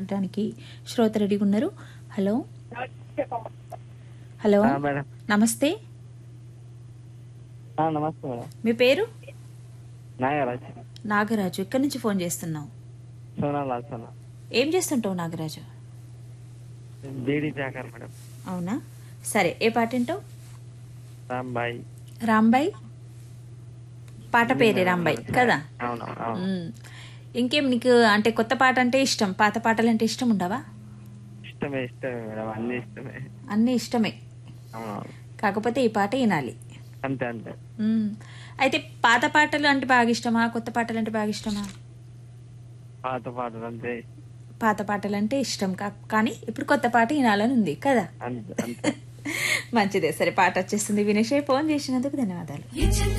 మాట్లాడడానికి శ్రోత రెడీగా ఉన్నారు హలో హలో ఆ, మేడం నమస్తే ఆ, నమస్తే మేడం మీ పేరు నాగరాజ్ నాగరాజు ఎక్కడి నుంచి ఫోన్ చేస్తున్నావు సోనాల్ లాల్సన ఏం చేస్తుంటావు నాగరాజు బీడీ జాకర్ మేడం అవునా సరే ఏ పాట వింటావు రాంబాయి రాంబాయ్ పాట పేరే రాంబాయ్ కదా అవును అవును మ్మ్. ఇంకేం నీకు అంటే కొత్త పాట అంటే ఇష్టం పాత పాటలు అంటే ఇష్టం ఉండవా ఇష్టమే ఇష్టమే మేడం అన్ని ఇష్టమే అన్నీ ఇష్టమే అవును కాకపోతే ఈ పాట వినాలి అంతే అంతే మ్మ్. అయితే పాత పాటలు అంటే బాగా ఇష్టమా కొత్త పాటలు అంటే బాగా ఇష్టమా పాత పాటలు అంతే పాత పాటలు అంటే ఇష్టం కా- కానీ ఇప్పుడు కొత్త పాట వినాలని ఉంది కదా అంతే అంతే మంచిదే సరే పాట వచ్చేస్తుంది వినేషే ఫోన్ చేసినందుకు ధన్యవాదాలు